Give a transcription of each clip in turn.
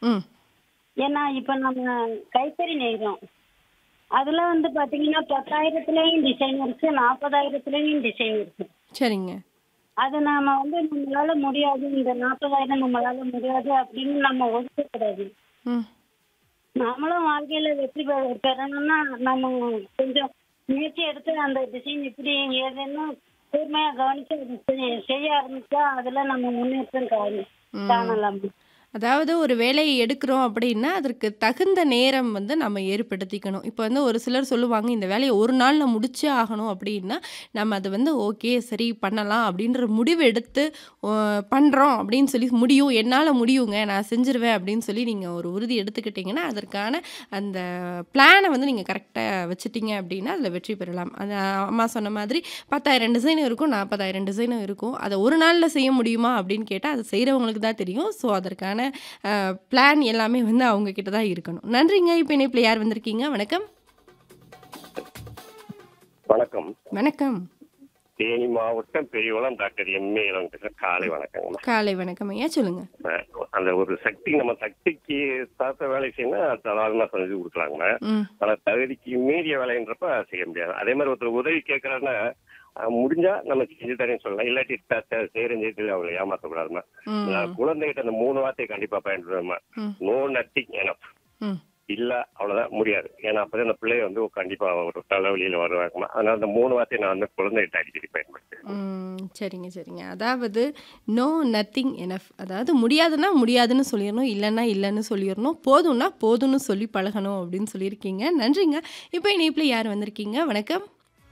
ம் ஏன்னா இப்ப நம்ம கைத்தறி நெய்கிறோம் அதுல வந்து பாத்தீங்கன்னா பத்தாயிரத்துலயும் டிசைன் இருக்கு நாற்பதாயிரத்துலயும் டிசைன் இருக்கு சரிங்க அது நாம வந்து நம்மளால முடியாது இந்த நாற்பதாயிரம் நம்மளால முடியாது அப்படின்னு நம்ம ஒதுக்கக்கூடாது ம் நாமளும் வாழ்க்கையில வெற்றி பெற- பெறணும்னா நம்ம கொஞ்சம் முயற்சி எடுத்து அந்த டிசைன் இப்படி ஏதுன்னு கூர்மையா கவனிச்சு அது செய்- செய்ய ஆரம்பிச்சா அதுல நம்ம முன்னேற்றம் காணும் காணலாம் அதாவது ஒரு வேலையை எடுக்கிறோம் அப்படின்னா அதற்கு தகுந்த நேரம் வந்து நம்ம ஏற்படுத்திக்கணும் இப்போ வந்து ஒரு சிலர் சொல்லுவாங்க இந்த வேலையை ஒரு நாளில் முடிச்சே ஆகணும் அப்படின்னா நம்ம அதை வந்து ஓகே சரி பண்ணலாம் அப்படின்ற முடிவு எடுத்து பண்ணுறோம் அப்படின்னு சொல்லி முடியும் என்னால் முடியுங்க நான் செஞ்சிருவேன் அப்படின்னு சொல்லி நீங்கள் ஒரு உறுதி எடுத்துக்கிட்டிங்கன்னா அதற்கான அந்த பிளானை வந்து நீங்கள் கரெக்டாக வச்சுட்டீங்க அப்படின்னா அதில் வெற்றி பெறலாம் அது அம்மா சொன்ன மாதிரி பத்தாயிரம் டிசைனும் இருக்கும் நாற்பதாயிரம் டிசைனும் இருக்கும் அதை ஒரு நாளில் செய்ய முடியுமா அப்படின்னு கேட்டால் அதை செய்கிறவங்களுக்கு தான் தெரியும் ஸோ அதற்கான பிளான் எல்லாமே வந்து அவங்க கிட்ட தான் இருக்கணும் நன்றிங்க இப்போ இணைப்பில் யார் வந்திருக்கீங்க வணக்கம் வணக்கம் வணக்கம் தேனி மாவட்டம் பெரியகுளம் டாக்டர் எம்ஏ இளங்கன் காலை வணக்கங்கம்மா காலை வணக்கம் ஐயா சொல்லுங்க அஹ் அந்த ஒரு சக்தி நம்ம சக்திக்கு பார்த்த வேலை செய்யணும் தாராளமா செஞ்சு கொடுக்கலாங்கண்ணா ம் ஆனா தகுதிக்கு மீறிய வேலைன்றப்ப செய்ய முடியாது அதே மாதிரி ஒருத்தர் உதவி கேட்கறாருன்னா அஹ் முடிஞ்சா நம்ம செஞ்சு தரேன்னு சொல்லலாம் இல்லாட்டி த- த- செய்யறேன் செய்து அவங்களை ஏமாத்தக்கூடாதுமா ம் நான் குழந்தைகிட்ட அந்த மூணு வார்த்தையை கண்டிப்பா பயன்படுத்துவேன் ம். நோ நத்திங் எனப் ம் இல்ல அவ்வளவுதான் முடியாது ஏன்னா அப்பதான் அந்த பிள்ளைய வந்து கண்டிப்பா ஒரு தலைவலியில வருவாங்கம்மா அதனால அந்த மூணு வார்த்தையை நான் வந்து குழந்தைகிட்ட அடிக்கடி பயன்படுத்துவேன் ம், சரிங்க சரிங்க அதாவது நோ நத்திங் எனஃப் அதாவது முடியாதுன்னா முடியாதுன்னு சொல்லிடணும் இல்லைன்னா இல்லைன்னு சொல்லிடணும் போதும்னா போதும்னு சொல்லி பழகணும் அப்படின்னு சொல்லியிருக்கீங்க நன்றிங்க இப்போ இணைப்பில் யார் வந்திருக்கீங்க வணக்கம்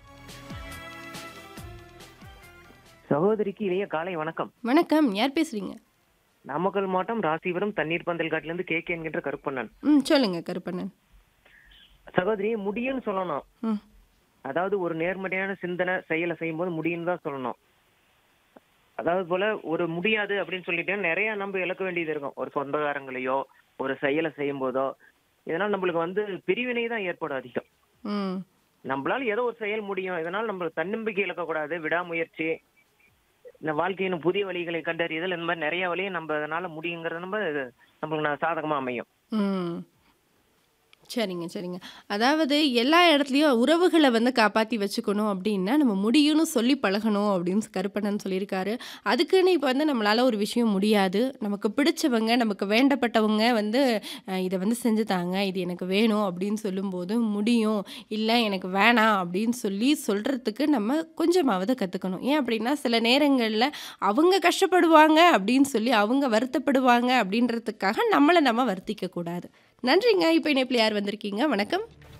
சகோதரிக்கு இளைய காலை வணக்கம் வணக்கம் யார் பேசுறீங்க நாமக்கல் மாவட்டம் ராசிபுரம் தண்ணீர் பந்தல் காட்டிலிருந்து கே கே என்கின்ற கருப்பண்ணன் ம் சொல்லுங்க கருப்பண்ணன் சகோதரி முடியும்னு சொல்லணும் ம் அதாவது ஒரு நேர்மறையான சிந்தனை செயலை செய்யும்போது முடியும்னு தான் சொல்லணும் அதாவது போல ஒரு முடியாது அப்படின்னு சொல்லிட்டு நிறைய நம்ம இழக்க வேண்டியது இருக்கும் ஒரு சொந்தக்காரங்களையோ ஒரு செயலை செய்யும் போதோ இதனால நம்மளுக்கு வந்து பிரிவினை தான் ஏற்படும் அதிகம் ம் நம்மளால ஏதோ ஒரு செயல் முடியும் இதனால நம்ம தன்னம்பிக்கை இழக்கக்கூடாது விடாமுயற்சி இந்த வாழ்க்கையின் புதிய வழிகளை கண்டறியதல் இந்த மாதிரி நிறைய வழியை நம்ம அதனால முடியுங்கிறது நம்ம நம்மளுக்கு ந- சாதகமா அமையும் ம் சரிங்க சரிங்க அதாவது எல்லா இடத்துலையும் உறவுகளை வந்து காப்பாற்றி வச்சுக்கணும் அப்படின்னா நம்ம முடியும்னு சொல்லி பழகணும் அப்படின்னு கருப்பண்ணன் சொல்லியிருக்காரு அதுக்குன்னு இப்போ வந்து நம்மளால் ஒரு விஷயம் முடியாது நமக்கு பிடிச்சவங்க நமக்கு வேண்டப்பட்டவங்க வந்து அஹ், இதை வந்து செஞ்சு தாங்க இது எனக்கு வேணும் அப்படின்னு சொல்லும்போது முடியும் இல்லை எனக்கு வேணாம் அப்படின்னு சொல்லி சொல்கிறதுக்கு நம்ம கொஞ்சமாவது கற்றுக்கணும் ஏன் அப்படின்னா சில நேரங்களில் அவங்க கஷ்டப்படுவாங்க அப்படின்னு சொல்லி அவங்க வருத்தப்படுவாங்க அப்படின்றதுக்காக நம்மளை நம்ம வருத்திக்க கூடாது நன்றிங்க இப்போ இணைப்பில் யார் வந்திருக்கீங்க வணக்கம்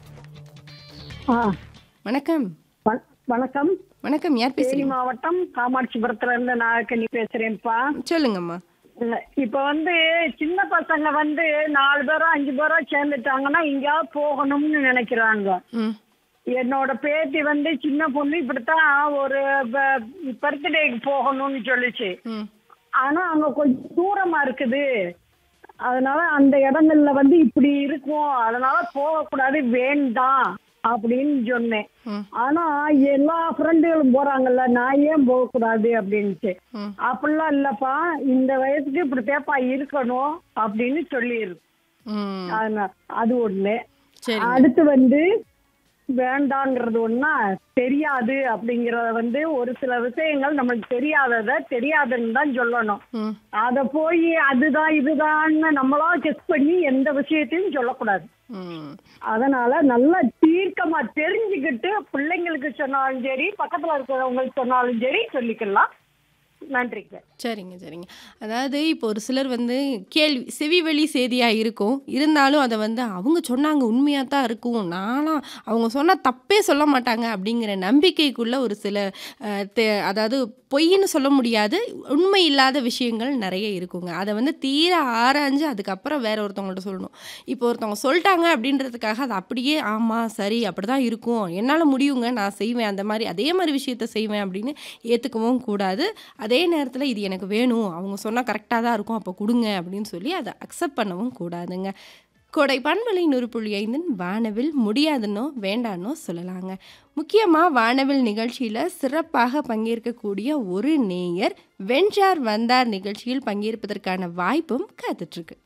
ஆ, வணக்கம் வண- வணக்கம் வணக்கம் யார் தேனி பேசுறீங்க மாவட்டம் காமாட்சிபுரத்துல இருந்து நாகக்கண்ணி பேசுறேன்ப்பா சொல்லுங்கம்மா இல்ல, இப்ப வந்து சின்ன பசங்க வந்து நாலு பேரோ அஞ்சு பேரோ சேர்ந்துட்டாங்கன்னா எங்கேயாவது போகணும்னு நினைக்கிறாங்க ம் என்னோட பேத்தி வந்து சின்ன பொண்ணு இப்படித்தான் ஒரு பர்த்டேக்கு போகணும்னு சொல்லுச்சு ம் ஆனா அங்க கொஞ்சம் தூரமா இருக்குது அதனால அந்த இடங்கள்ல வந்து இப்படி இருக்கும் அதனால போகக்கூடாது வேண்டாம் அப்படின்னு சொன்னேன் ம் ஆனா எல்லா ஃப்ரெண்டுகளும் போறாங்கல்ல நான் ஏன் போகக்கூடாது அப்படின்ட்டு ம். அப்படிலாம் இல்லப்பா இந்த வயசுக்கு இப்படி தேப்பா இருக்கணும் அப்படின்னு சொல்லியிருக்கு ம் அதனால அது ஒண்ணு சரி அடுத்து வந்து வேண்டாங்கிறது ஒண்ணா தெரியாது அப்படிங்கறத வந்து ஒரு சில விஷயங்கள் நம்மளுக்கு தெரியாதத தெரியாதுன்னு தான் சொல்லணும் ம் அத போய் அதுதான் இதுதான்னு நம்மளா செக் பண்ணி எந்த விஷயத்தையும் சொல்லக்கூடாது ம் அதனால நல்லா தீர்க்கமா தெரிஞ்சுக்கிட்டு பிள்ளைங்களுக்கு சொன்னாலும் சரி பக்கத்துல இருக்கிறவங்களுக்கு சொன்னாலும் சரி சொல்லிக்கலாம் நன்றிங்க சரிங்க சரிங்க அதாவது இப்போ ஒரு சிலர் வந்து கேள்வி செவிவழி செய்தியாக இருக்கும் இருந்தாலும் அதை வந்து அவங்க சொன்னாங்க உண்மையாக தான் இருக்கும் நானும் அவங்க சொன்னால் தப்பே சொல்ல மாட்டாங்க அப்படிங்கிற நம்பிக்கைக்குள்ள ஒரு சில அஹ், தே- அதாவது பொய்ன்னு சொல்ல முடியாது உண்மை இல்லாத விஷயங்கள் நிறைய இருக்குங்க அதை வந்து தீர ஆராய்ஞ்சு அதுக்கப்புறம் வேற ஒருத்தவங்கள்ட்ட சொல்லணும் இப்போ ஒருத்தவங்க சொல்லிட்டாங்க அப்படின்றதுக்காக அது அப்படியே ஆமாம் சரி அப்படி தான் இருக்கும் என்னால் முடியுங்க நான் செய்வேன் அந்த மாதிரி அதே மாதிரி விஷயத்த செய்வேன் அப்படின்னு ஏற்றுக்கவும் கூடாது அதே நேரத்தில் இது எனக்கு வேணும் அவங்க சொன்னால் கரெக்டாக தான் இருக்கும் அப்போ கொடுங்க அப்படின்னு சொல்லி அதை அக்செப்ட் பண்ணவும் கூடாதுங்க கொடை பண்பலை நூறு புள்ளி ஐந்தின் வானவில் முடியாதுன்னோ வேண்டான்னோ சொல்லலாங்க முக்கியமாக வானவில் நிகழ்ச்சியில் சிறப்பாக பங்கேற்கக்கூடிய ஒரு நேயர் வென்றார் வந்தார் நிகழ்ச்சியில் பங்கேற்பதற்கான வாய்ப்பும் காத்துட்ருக்கு